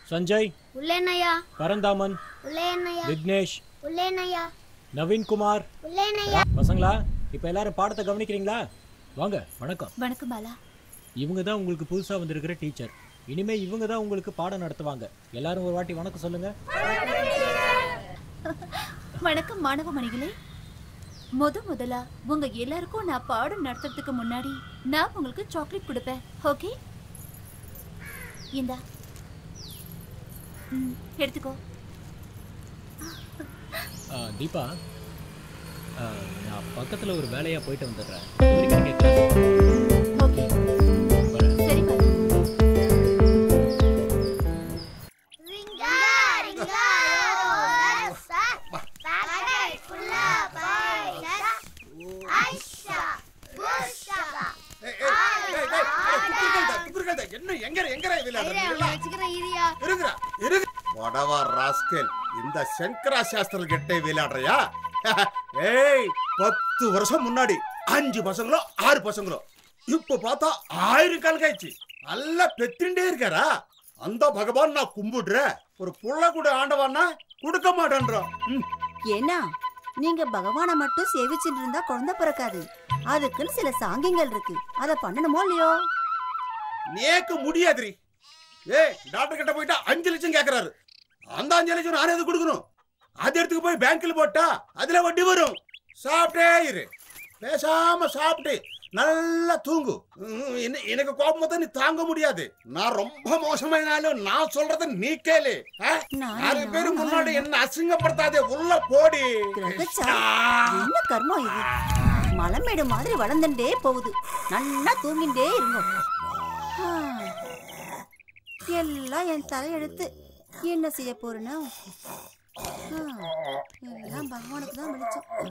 சஞ்சய் உள்ளேனய்யா பரந்தாமன் உள்ளேனய்யா விக்னேஷ் உள்ளேனய்யா நவீன்குமார் உள்ளேனய்யா பசங்களா இப்போ எல்லாரும் பாடத்தை கவனிக்கிறீங்களா வாங்க வணக்கம் வணக்கம் பாலா இவங்க தான் உங்களுக்கு புதுசா வந்திருக்கிற டீச்சர் இனிமே இவங்க தான் உங்களுக்கு பாடம் நடத்துவாங்க எல்லாரும் ஒரு வாட்டி வணக்கம் சொல்லுங்க வணக்கம் மாணவ மணிகளே முத முதலா உங்க எல்லாருக்கும் நான் பாடம் நடத்துறதுக்கு முன்னாடி நான் உங்களுக்கு சாக்லேட் கொடுப்பேன் ஓகே இந்தா ம், எடுத்துக்கோ ஆ, தீபா ஆ, நான் பக்கத்துல ஒரு வேலையா போயிட்டு வந்துடுறேன் இது வரைக்கும் நீங்க class ஓகே வரேன். சரி பாலா ரிங்கா ரிங்கா ரோசா பாக்கெட் ஃபுல்லா பாய்ச்சா ஐஷா புஷா ஏய், ஏய், ஏய், ஏய், ஏய், துப்பிருக்கல்தா, துப்பிருக்கல்தா. என்ன எங்க எங்கடா விளையாடுறீங்களா வச்சுக்கிறேன் இரியா இருக்குறா இருக்கு வடவா ராஸ்கல் இந்த சங்கரா சாஸ்திரம் கெட்டே விளையாடுறியா ஏய் பத்து வருஷம் முன்னாடி அஞ்சு பசங்களோ ஆறு பசங்களோ இப்ப பார்த்தா ஆயிரம் கால் காய்ச்சி நல்லா பெத்திண்டே இருக்காரா அந்த பகவான் நான் கும்பிடுறேன் ஒரு புள்ள கூட ஆண்டவான்னா கொடுக்க மாட்டேன்றான் ம், ஏன்னா நீங்க பகவானை மட்டும் சேவிச்சுட்டு இருந்தா குழந்தை பிறக்காது அதுக்குன்னு சில சாங்கியங்கள் இருக்கு அத பண்ணணுமோ இல்லையோ நேக்கு முடியாதுரி ஏய் டாக்டர் கிட்ட போயிட்டா அஞ்சு லட்சம் கேக்குறாரு அந்த அஞ்சு லட்சம் நானே எது கொடுக்கணும் அது எடுத்துக்கு போய் பேங்க்ல போட்டா அதுல வட்டி வரும் சாப்பிட்டே இரு பேசாம சாப்பிட்டு நல்லா தூங்கு ம், என்ன- எனக்கு கோபம் தான் நீ தாங்க முடியாது நான் ரொம்ப மோசமாயினாலும் நான் சொல்றத நீ கேளு ஆ? நான் நாலு பேரு நான் முன்னாடி என்ன அசிங்கப்படுத்தாதே உள்ள போடி கிரகச்சா ஆ. என்ன கர்மம் இது மலைமேடு மாதிரி வளர்ந்துட்டே போகுது நல்லா தூங்கிட்டே இருங்க ஆ. எல்லாம் என் தலையெழுத்து என்ன செய்ய போறேன்னா ஆ, எல்லாம் பகவானுக்கு தான் வெளிச்சம்